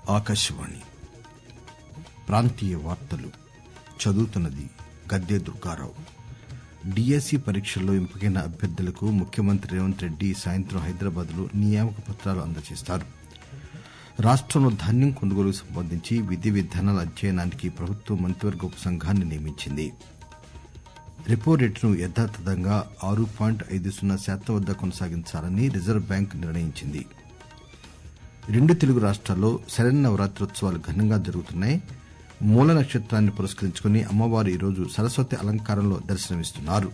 ఆకాశవాణి ప్రాంతీయ వార్తలు చదువుతున్నది గద్దె దుర్గారావు డిఎస్సి పరీక్షల్లో ఎంపికైన అభ్యర్థులకు ముఖ్యమంత్రి రేవంత్ రెడ్డి ఈ సాయంత్రం హైదరాబాద్ లో నియామక పత్రాలు అందజేస్తారు రాష్టంలో ధాన్యం కొనుగోలుకు సంబంధించి విధి విధానాల అధ్యయనానికి ప్రభుత్వం మంత్రివర్గ ఉపసంఘాన్ని నియమించింది రెపో రేటును యథాతథంగా ఆరు పాయింట్ ఐదు సున్నా శాతం వద్ద కొనసాగించాలని రిజర్వు బ్యాంక్ నిర్ణయించింది రెండు తెలుగు రాష్ట్రాల్లో శరన్నవరాత్రోత్సవాలు ఘనంగా జరుగుతున్నాయి మూల నక్షత్రాన్ని పురస్కరించుకుని అమ్మవారు ఈరోజు సరస్వతి అలంకారంలో దర్శనమిస్తున్నారు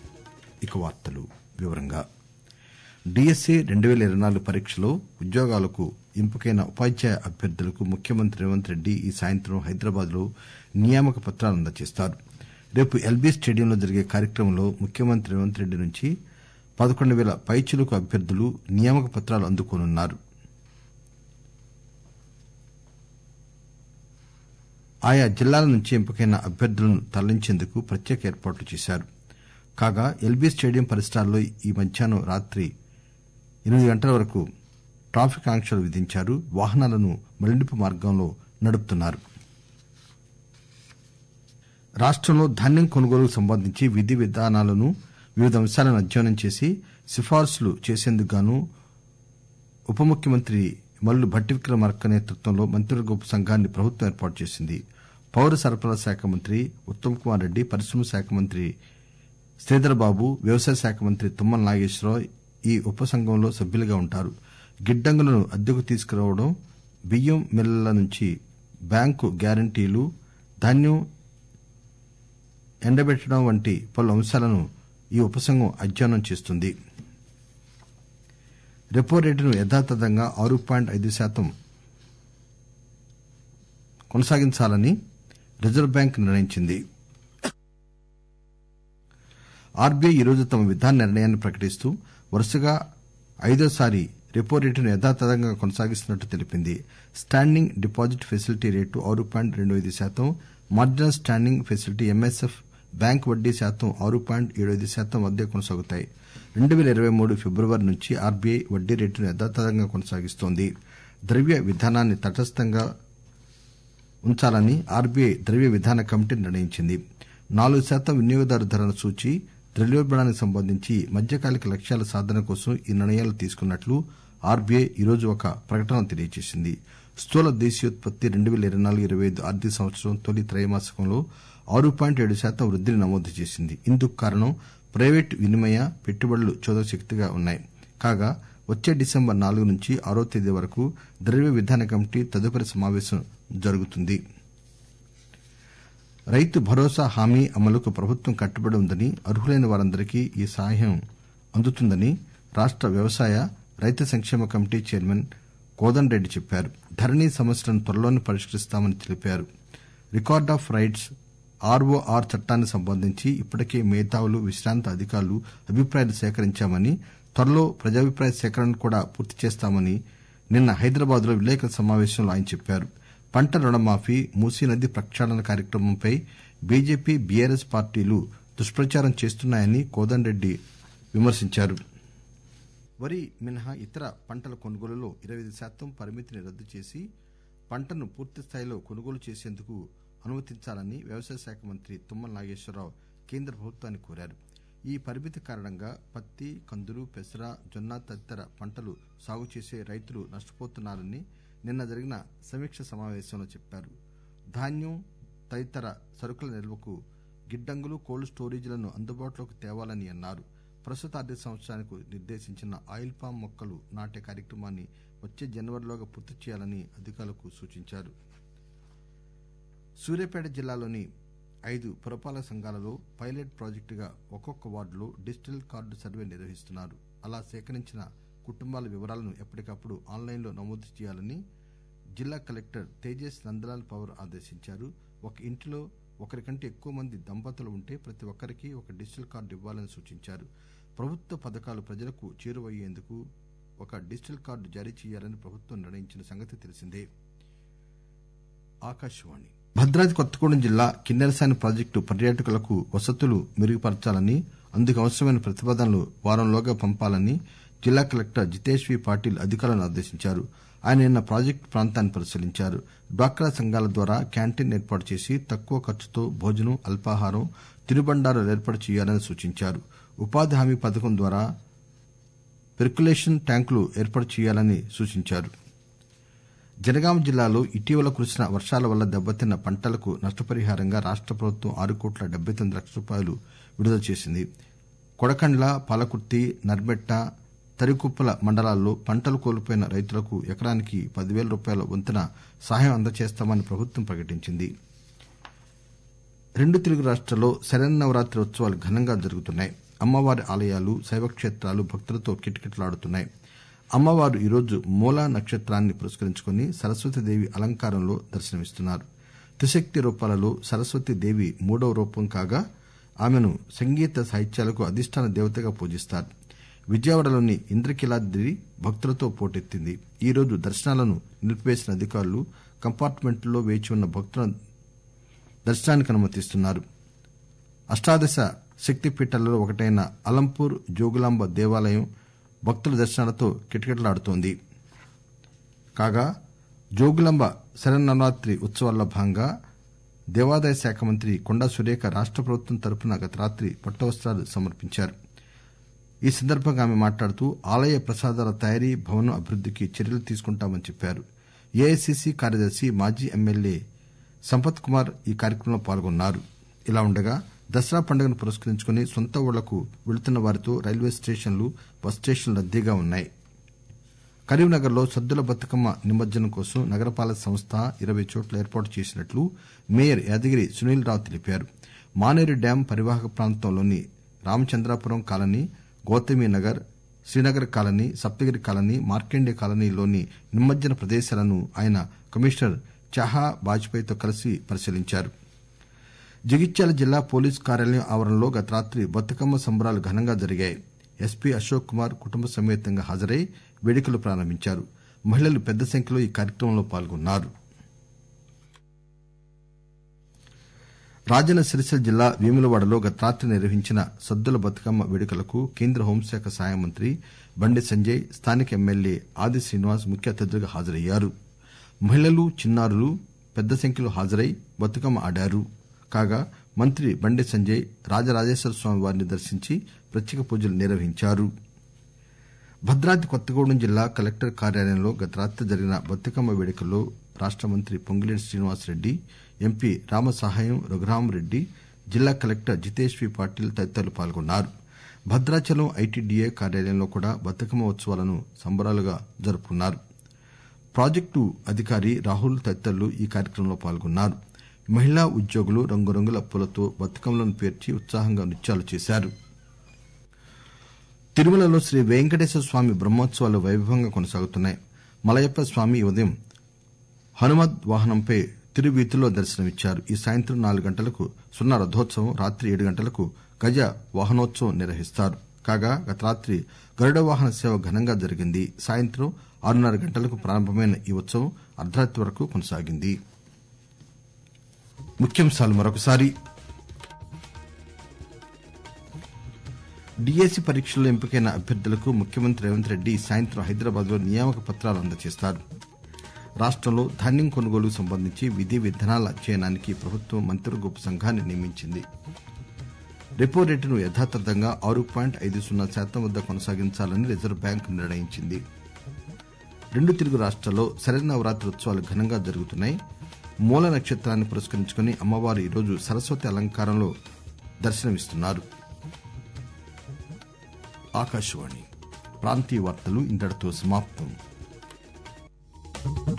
డిఎస్సి రెండు పేల ఇరవై నాలుగు పరీక్షలో ఉద్యోగాలకు ఎంపికైన ఉపాధ్యాయ అభ్యర్థులకు ముఖ్యమంత్రి రేవంత్ రెడ్డి ఈ సాయంత్రం హైదరాబాద్ లో నియామక పత్రాలు అందజేస్తారు రేపు ఎల్బీ స్టేడియంలో జరిగే కార్యక్రమంలో ముఖ్యమంత్రి రేవంత్ రెడ్డి నుంచి పదకొండు పేల పైచిలుకు అభ్యర్థులు నియామక పత్రాలు అందుకోనున్నారు ఆయా జిల్లాల నుంచి ఎంపికైన అభ్యర్థులను తరలించేందుకు ప్రత్యేక ఏర్పాట్లు చేశారు కాగా ఎల్బీ స్టేడియం పరిసరాల్లో ఈ మధ్యాహ్నం రాత్రి ఎనిమిది గంటల వరకు ట్రాఫిక్ ఆంక్షలు విధించారు వాహనాలను మళ్లింపు మార్గంలో నడుపుతున్నారు రాష్టంలో ధాన్యం కొనుగోలుకు సంబంధించి విధి విధానాలను వివిధ అంశాలను అధ్యయనం చేసి సిఫార్సులు చేసేందుకు గాను ఉప ముఖ్యమంత్రి మల్లు భట్టి విక్రమార్క నేతృత్వంలో మంత్రివర్గ ఉపసంఘాన్ని ప్రభుత్వం ఏర్పాటు చేసింది పౌర సరఫరాల శాఖ మంత్రి ఉత్తమ్ కుమార్ రెడ్డి పరిశ్రమల శాఖ మంత్రి శ్రీధర్ బాబు వ్యవసాయ శాఖ మంత్రి తుమ్మల నాగేశ్వరరావు ఈ ఉపసంఘంలో సభ్యులుగా ఉంటారు గిడ్డంగులను అద్దెకు తీసుకురావడం బియ్యం మిల్లుల నుంచి బ్యాంకు గ్యారంటీలు ధాన్యం ఎండబెట్టడం వంటి పలు అంశాలను ఈ ఉపసంఘం అధ్యయనం చేస్తుంది రెపో రేటును యథాతథంగా ఆరు పాయింట్ ఐదు శాతం కొనసాగించాలని రిజర్వు బ్యాంక్ నిర్ణయించింది ఆర్బీఐ ఈరోజు తమ విధాన నిర్ణయాన్ని ప్రకటిస్తూ వరుసగా ఐదోసారి రెపో రేటును యథాతథంగా కొనసాగిస్తున్నట్లు తెలిపింది స్టాండింగ్ డిపాజిట్ ఫెసిలిటీ రేటు ఆరు పాయింట్ రెండు ఐదు శాతం marginal standing facility MSF bank వడ్డీ శాతం ఆరు పాయింట్ ఏడు ఐదు శాతం వద్దే కొనసాగుతాయి రెండు పేల ఇరవై మూడు ఫిబ్రవరి నుంచి ఆర్బీఐ వడ్డీ రేటును యథాతథంగా కొనసాగిస్తోంది ద్రవ్య విధానాన్ని తటస్థంగా ఉంచాలని ఆర్బీఐ ద్రవ్య విధాన కమిటీ నిర్ణయించింది నాలుగు శాతం వినియోగదారు ధరల సూచీ ద్రవ్యోల్బణానికి సంబంధించి మధ్యకాలిక లక్ష్యాల సాధన కోసం ఈ నిర్ణయాలు తీసుకున్నట్లు ఆర్బీఐ ఈరోజు ఒక ప్రకటనలో తెలియజేసింది స్థూల దేశీయోత్పత్తి రెండు పేల ఇరవై నాలుగు ఇరవై ఐదు ఆర్థిక సంవత్సరం తొలి త్రైమాసికంలో ఆరు పాయింట్ ఏడు శాతం వృద్దిని నమోదు చేసింది ఇందుకు కారణం ప్రైవేటు వినిమయ పెట్టుబడులు చోదశక్తిగా ఉన్నాయి కాగా వచ్చే డిసెంబర్ నాలుగు నుంచి ఆరో తేదీ వరకు ద్రవ్య విధాన కమిటీ తదుపరి సమావేశం జరుగుతుంది రైతు భరోసా హామీ అమలుకు ప్రభుత్వం కట్టుబడి ఉందని అర్హులైన వారందరికీ ఈ సాయం అందుతుందని రాష్ట వ్యవసాయ రైతు సంక్షేమ కమిటీ చైర్మన్ కోదండరెడ్డి చెప్పారు ధరణి సమస్యలను త్వరలోనే పరిష్కరిస్తామని తెలిపారు రికార్డ్ ఆఫ్ రైట్స్ ఆర్ఓఆర్ చట్టానికి సంబంధించి ఇప్పటికే మేధావులు విశ్రాంత అధికారులు అభిప్రాయాలు సేకరించామని త్వరలో ప్రజాభిప్రాయ సేకరణను కూడా పూర్తి చేస్తామని నిన్న హైదరాబాద్ లో విలేకరుల సమావేశంలో ఆయన చెప్పారు పంట రుణమాఫీ మూసీనది ప్రక్షాళన కార్యక్రమంపై బీజేపీ బీఆర్ఎస్ పార్టీలు దుష్పచారం చేస్తున్నాయని కోదండరెడ్డి విమర్శించారు వరి మినహా ఇతర పంటల కొనుగోలులో ఇరవై ఐదు శాతం పరిమితిని రద్దు చేసి పంటను పూర్తిస్థాయిలో కొనుగోలు చేసేందుకు అనుమతించాలని వ్యవసాయ శాఖ మంత్రి తుమ్మల నాగేశ్వరరావు కేంద్ర ప్రభుత్వాన్ని కోరారు ఈ పరిమితి కారణంగా పత్తి కందులు పెసర జొన్న తదితర పంటలు సాగు చేసే రైతులు నష్టపోతున్నారని నిన్న జరిగిన సమీక్ష సమావేశంలో చెప్పారు ధాన్యం తదితర సరుకుల నిల్వకు గిడ్డంగులు కోల్డ్ స్టోరేజీలను అందుబాటులోకి తేవాలని అన్నారు ప్రస్తుత ఆర్థిక సంవత్సరానికి నిర్దేశించిన ఆయిల్ పామ్ మొక్కలు నాటే కార్యక్రమాన్ని వచ్చే జనవరిలోగా పూర్తి చేయాలని అధికారులకు సూచించారు సూర్యాపేట జిల్లాలోని ఐదు పురపాలక సంఘాలలో పైలట్ ప్రాజెక్టుగా ఒక్కొక్క వార్డులో డిజిటల్ కార్డు సర్వే నిర్వహిస్తున్నారు అలా సేకరించిన కుటుంబాల వివరాలను ఎప్పటికప్పుడు ఆన్లైన్లో నమోదు చేయాలని జిల్లా కలెక్టర్ తేజస్ నందలాల్ పవర్ ఆదేశించారు ఒక ఇంటిలో ఒకరికంటే ఎక్కువ మంది దంపతులు ఉంటే ప్రతి ఒక్కరికి ఒక డిజిటల్ కార్డు ఇవ్వాలని సూచించారు ప్రభుత్వ పథకాలు ప్రజలకు చేరువయ్యేందుకు ఒక డిజిటల్ కార్డు జారీ చేయాలని ప్రభుత్వం నిర్ణయించిన సంగతి తెలిసిందే ఆకాశవాణి భద్రాద్రి కొత్తగూడెం జిల్లా కిన్నెరసాని ప్రాజెక్టు పర్యాటకులకు వసతులు మెరుగుపరచాలని అందుకు అవసరమైన ప్రతిపాదనలు వారంలోగా పంపాలని జిల్లా కలెక్టర్ జితేష్ వి పాటిల్ అధికారులను ఆదేశించారు ఆయన నిన్న ప్రాజెక్టు ప్రాంతాన్ని పరిశీలించారు డ్వాక్రా సంఘాల ద్వారా క్యాంటీన్ ఏర్పాటు చేసి తక్కువ ఖర్చుతో భోజనం అల్పాహారం తినుబండారాలు ఏర్పాటు చేయాలని సూచించారు ఉపాధి హామీ పథకం ద్వారా పెర్కులేషన్ ట్యాంకులు ఏర్పాటు చేయాలని సూచించారు జనగామ జిల్లాలో ఇటీవల కురిసిన వర్షాల వల్ల దెబ్బతిన్న పంటలకు నష్టపరిహారంగా రాష్ట ప్రభుత్వం ఆరు కోట్ల డెబ్బై తొమ్మిది లక్షల రూపాయలు విడుదల చేసింది కొడకండ్ల పాలకుర్తి నర్మెట్ట తరికుప్పల మండలాల్లో పంటలు కోల్పోయిన రైతులకు ఎకరానికి పదివేల రూపాయల వంతున సహాయం అందజేస్తామని ప్రభుత్వం ప్రకటించింది రెండు తెలుగు రాష్ట్రాల్లో శరన్నవరాత్రి ఉత్సవాలు ఘనంగా జరుగుతున్నాయి అమ్మవారి ఆలయాలు శైవక్షేత్రాలు భక్తులతో కిటకిటలాడుతున్నాయి అమ్మవారు ఈరోజు మూలా నక్షత్రాన్ని పురస్కరించుకుని సరస్వతీదేవి అలంకారంలో దర్శనమిస్తున్నారు త్రిశక్తి రూపాలలో సరస్వతీదేవి మూడవ రూపం కాగా ఆమెను సంగీత సాహిత్యాలకు అధిష్టాన దేవతగా పూజిస్తారు విజయవాడలోని ఇంద్రకీలాద్రి భక్తులతో పోటెత్తింది ఈరోజు దర్శనాలను నిలిపివేసిన అధికారులు కంపార్ట్మెంట్లో వేచి ఉన్న భక్తులను దర్శనానికి అనుమతిస్తున్నారు అష్టాదశ శక్తిపీఠాలలో ఒకటైన అలంపూర్ జోగులాంబ దేవాలయం భక్తుల దర్శనాలతో కిటకిటలాడుతోంది కాగా జోగులాంబ శరన్నవరాత్రి ఉత్సవాల్లో భాగంగా దేవాదాయ శాఖ మంత్రి కొండా సురేఖ రాష్ట ప్రభుత్వం తరపున గత రాత్రి పట్టువస్తాలు సమర్పించారు ఈ సందర్భంగా ఆమె మాట్లాడుతూ ఆలయ ప్రసాదాల తయారీ భవనం అభివృద్దికి చర్యలు తీసుకుంటామని చెప్పారు ఏఐసిసి కార్యదర్శి మాజీ ఎమ్మెల్యే సంపత్ కుమార్ ఈ కార్యక్రమంలో పాల్గొన్నారు ఇలా ఉండగా దసరా పండుగను పురస్కరించుకుని సొంత ఊళ్లకు వెళుతున్న వారితో రైల్వే స్టేషన్లు బస్ స్టేషన్లు రద్దీగా ఉన్నాయి కరీంనగర్ లో సద్దుల బతుకమ్మ నిమజ్జనం కోసం నగరపాలక సంస్థ ఇరవై చోట్ల ఏర్పాటు చేసినట్లు మేయర్ యాదగిరి సునీల్ రావు తెలిపారు మానేరు డ్యాం పరివాహక ప్రాంతంలోని Ramachandrapuram colony Gautami Nagar Srinagar colony Saptagiri colony Markande కాలనీలోని నిమజ్జన ప్రదేశాలను ఆయన కమిషనర్ చాహా బాజ్పేయితో కలిసి పరిశీలించారు జగిత్యాల జిల్లా పోలీసు కార్యాలయం ఆవరణలో గత రాత్రి బతుకమ్మ సంబరాలు ఘనంగా జరిగాయి ఎస్పీ అశోక్ కుమార్ కుటుంబ సమేతంగా హాజరై వేడుకలు ప్రారంభించారు మహిళలు పెద్ద సంఖ్యలో ఈ కార్యక్రమంలో పాల్గొన్నారు రాజన్న సిరిసిల్ల జిల్లా వేములవాడలో గత రాత్రి నిర్వహించిన సద్దుల బతుకమ్మ వేడుకలకు కేంద్ర హోంశాఖ సహాయ మంత్రి బండి సంజయ్ స్థానిక ఎమ్మెల్యే ఆది శ్రీనివాస్ ముఖ్య అతిథులుగా హాజరయ్యారు మహిళలు చిన్నారులు పెద్ద సంఖ్యలో హాజరై బతుకమ్మ ఆడారు కాగా మంత్రి బండి సంజయ్ రాజరాజేశ్వర స్వామి వారిని దర్శించి ప్రత్యేక పూజలు నిర్వహించారు భద్రాద్రి కొత్తగూడెం జిల్లా కలెక్టర్ కార్యాలయంలో గత రాత్రి జరిగిన బతుకమ్మ వేడుకల్లో రాష్ట మంత్రి పొంగులేటి శ్రీనివాసరెడ్డి ఎంపీ రామసహాయం రఘురామరెడ్డి జిల్లా కలెక్టర్ జితేష్ వి పాటిల్ తదితరులు పాల్గొన్నారు భద్రాచలం ఐటీడీఏ కార్యాలయంలో కూడా బతుకమ్మ ఉత్సవాలను సంబరాలుగా జరుపుకున్నారు ప్రాజెక్టు అధికారి రాహుల్ తదితరులు ఈ కార్యక్రమంలో పాల్గొన్నారు మహిళా ఉద్యోగులు రంగురంగుల పూలతో బతుకమ్మలను పేర్చి ఉత్సాహంగా నృత్యాలు చేశారు తిరుమలలో శ్రీ వెంకటేశ్వర స్వామి బ్రహ్మోత్సవాలు వైభవంగా కొనసాగుతున్నాయి మలయప్ప స్వామి ఈ ఉదయం హనుమద్ వాహనంపై తిరువీధుల్లో దర్శనమిచ్చారు ఈ సాయంత్రం నాలుగు గంటలకు సున్న రథోత్సవం రాత్రి ఏడు గంటలకు గజ వాహనోత్సవం నిర్వహిస్తారు కాగా గత రాత్రి గరుడ వాహన సేవ ఘనంగా జరిగింది సాయంత్రం ఆరున్నర గంటలకు ప్రారంభమైన ఈ ఉత్సవం అర్ధరాత్రి వరకు కొనసాగింది ముఖ్యాంశాలు మరొకసారి డిఎస్సి పరీక్షల్లో ఎంపికైన అభ్యర్థులకు ముఖ్యమంత్రి రేవంత్ రెడ్డి ఈ సాయంత్రం హైదరాబాద్ లో నియామక పత్రాలు అందజేస్తారు రాష్టంలో ధాన్యం కొనుగోలుకు సంబంధించి విధి విధానాల అధ్యయనానికి ప్రభుత్వం మంత్రివర్గ ఉప సంఘాన్ని నియమించింది రెపో రేటును యథాతథంగా ఆరు పాయింట్ ఐదు సున్నా శాతం వద్ద కొనసాగించాలని రిజర్వ్ బ్యాంక్ నిర్ణయించింది రెండు తెలుగు రాష్ట్రాల్లో శరన్నవరాత్రి ఉత్సవాలు ఘనంగా జరుగుతున్నాయి మూల నక్షత్రాన్ని పురస్కరించుకుని అమ్మవారు ఈరోజు సరస్వతి అలంకారంలో దర్శనమిస్తున్నారు ఆకాశవాణి ప్రాంతీయ వార్తలు ఇంతటితో సమాప్తం